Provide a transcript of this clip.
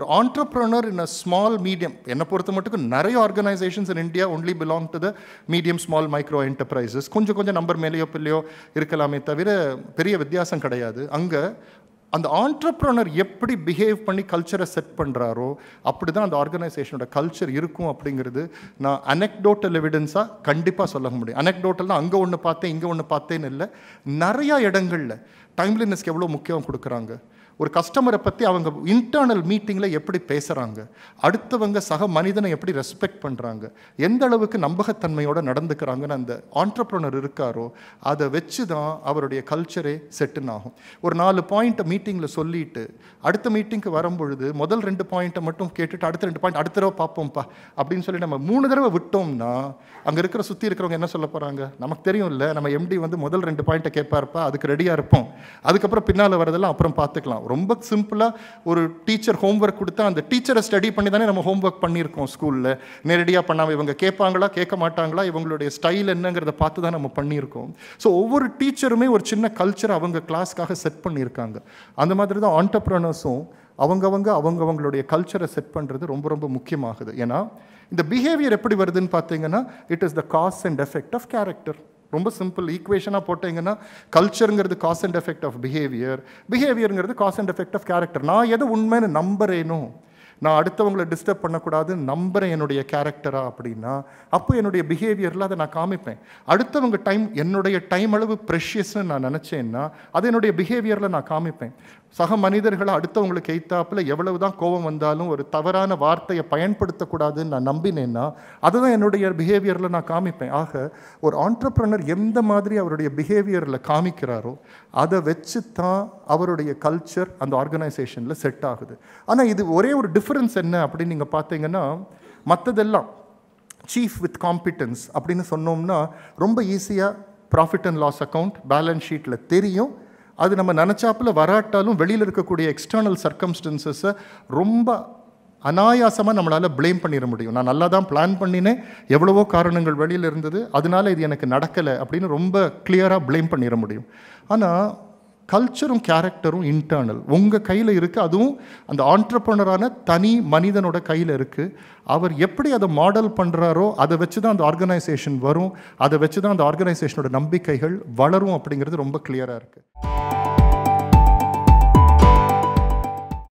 ஒரு entrepreneur in a small medium என்னை பொறுத்த மட்டும் நிறைய organisations in India only belong to the medium small micro enterprises கொஞ்சம் கொஞ்சம் நம்பர் மேலேயோ பிள்ளையோ இருக்கலாமே தவிர பெரிய வித்தியாசம் கிடையாது அங்கே அந்த ஆண்டர்ப்ரனர் எப்படி பிஹேவ் பண்ணி கல்ச்சரை செட் பண்ணுறாரோ அப்படி தான் அந்த ஆர்கனைசேஷனோட கல்ச்சர் இருக்கும் அப்படிங்கிறது நான் அனெக்டோட்டல் எவிடன்ஸாக கண்டிப்பாக சொல்ல முடியும் அனெக்டோட்டல்னா அங்கே ஒன்று பார்த்தேன் இங்கே ஒன்று பார்த்தேன்னு இல்லை நிறையா இடங்களில் டைம்லினஸ்க்கு எவ்வளோ முக்கியம் கொடுக்குறாங்க ஒரு கஸ்டமரை பற்றி அவங்க இன்டர்னல் மீட்டிங்கில் எப்படி பேசுகிறாங்க அடுத்தவங்க சக மனிதனை எப்படி ரெஸ்பெக்ட் பண்ணுறாங்க எந்த அளவுக்கு நம்பகத்தன்மையோடு நடந்துக்கிறாங்கன்னு அந்த ஆண்டர்ப்ரனர் இருக்காரோ அதை வச்சு தான் அவருடைய கல்ச்சரே செட்டுன்னு ஆகும் ஒரு நாலு பாயிண்ட்டை மீட்டிங்கில் சொல்லிட்டு அடுத்த மீட்டிங்க்கு வரும்பொழுது முதல் ரெண்டு பாயிண்ட்டை மட்டும் கேட்டுட்டு அடுத்த ரெண்டு பாயிண்ட் அடுத்த தடவை பார்ப்போம்ப்பா அப்படின்னு சொல்லி நம்ம மூணு தடவை விட்டோம்னா அங்கே இருக்கிற சுற்றி இருக்கிறவங்க என்ன சொல்ல போகிறாங்க நமக்கு தெரியும் இல்லை நம்ம எம்டி வந்து முதல் ரெண்டு பாயிண்ட்டை கேட்பாருப்பா அதுக்கு ரெடியாக இருப்போம் அதுக்கப்புறம் பின்னால் வரதெல்லாம் அப்புறம் பார்த்துக்கலாம் ரொம்ப சிம்பிளாக ஒரு டீச்சர் ஹோம்ஒர்க் கொடுத்தா அந்த டீச்சரை ஸ்டடி பண்ணி தானே நம்ம ஹோம்ஒர்க் பண்ணியிருக்கோம் ஸ்கூலில் நேரடியாக பண்ணாமல் இவங்க கேட்பாங்களா கேட்க மாட்டாங்களா இவங்களுடைய ஸ்டைல் என்னங்கிறத பார்த்து தான் நம்ம பண்ணியிருக்கோம் ஸோ ஒவ்வொரு டீச்சருமே ஒரு சின்ன கல்ச்சர் அவங்க கிளாஸ்க்காக செட் பண்ணியிருக்காங்க அந்த மாதிரி தான் ஆண்டர்ப்ரனர்ஸும் அவங்கவங்க அவங்கவங்களுடைய கல்ச்சரை செட் பண்ணுறது ரொம்ப ரொம்ப முக்கியமாகுது ஏன்னா இந்த பிஹேவியர் எப்படி வருதுன்னு பார்த்தீங்கன்னா it is the cause and effect of character ரொம்ப சிம்பிள் ஈக்குவேஷனாக போட்டிங்கன்னா கல்ச்சருங்கிறது cause and effect of behaviour பிஹேவியருங்கிறது cause and effect of character நான் எது உண்மைன்னு நம்புறேனோ நான் அடுத்தவங்களை டிஸ்டர்ப் பண்ணக்கூடாது நம்புகிறேன் என்னுடைய கேரக்டரா அப்படின்னா அப்போ என்னுடைய பிஹேவியரில் அதை நான் காமிப்பேன் அடுத்தவங்க டைம் என்னுடைய டைம் அளவு ப்ரெஷியஸ்னு நான் நினச்சேன்னா அது என்னுடைய பிஹேவியரில் நான் காமிப்பேன் சக மனிதர்களை அடுத்தவங்களுக்கு எய்த்தாப்பில் எவ்வளவு தான் கோபம் வந்தாலும் ஒரு தவறான வார்த்தையை பயன்படுத்தக்கூடாதுன்னு நான் நம்பினேன்னா அதுதான் என்னுடைய பிஹேவியரில் நான் காமிப்பேன் ஆக ஒரு ஆண்டர்ப்ரனர் எந்த மாதிரி அவருடைய பிஹேவியரில் காமிக்கிறாரோ அதை வச்சு தான் அவருடைய கல்ச்சர் அந்த ஆர்கனைசேஷனில் செட் ஆகுது ஆனால் இது ஒரே ஒரு டிஃப்ரென்ஸ் என்ன அப்படின்னு நீங்கள் பார்த்தீங்கன்னா மற்றதெல்லாம் சீஃப் வித் காம்பிட்டன்ஸ் அப்படின்னு சொன்னோம்னா ரொம்ப ஈஸியாக profit and loss account balance ஷீட்டில் தெரியும் அது நம்ம நினச்சாப்புல வராட்டாலும் வெளியில் இருக்கக்கூடிய எக்ஸ்டர்னல் சர்க்கம்ஸ்டன்சஸை ரொம்ப அனாயாசமாக நம்மளால் ப்ளேம் பண்ணிட முடியும் நான் நல்லா தான் பிளான் பண்ணினேன் எவ்வளவோ காரணங்கள் வெளியில் இருந்தது அதனால இது எனக்கு நடக்கலை அப்படின்னு ரொம்ப கிளியராக ப்ளேம் பண்ணிட முடியும் ஆனால் கல்ச்சரும் கேரக்டரும் இன்டர்னல் உங்கள் கையில் இருக்குது அதுவும் அந்த ஆண்டர்ப்ரனரான தனி மனிதனோட கையில் இருக்குது அவர் எப்படி அதை மாடல் பண்ணுறாரோ அதை வச்சு தான் அந்த ஆர்கனைசேஷன் வரும் அதை வச்சு தான் அந்த ஆர்கனைசேஷனோட நம்பிக்கைகள் வளரும் அப்படிங்கிறது ரொம்ப கிளியராக இருக்குது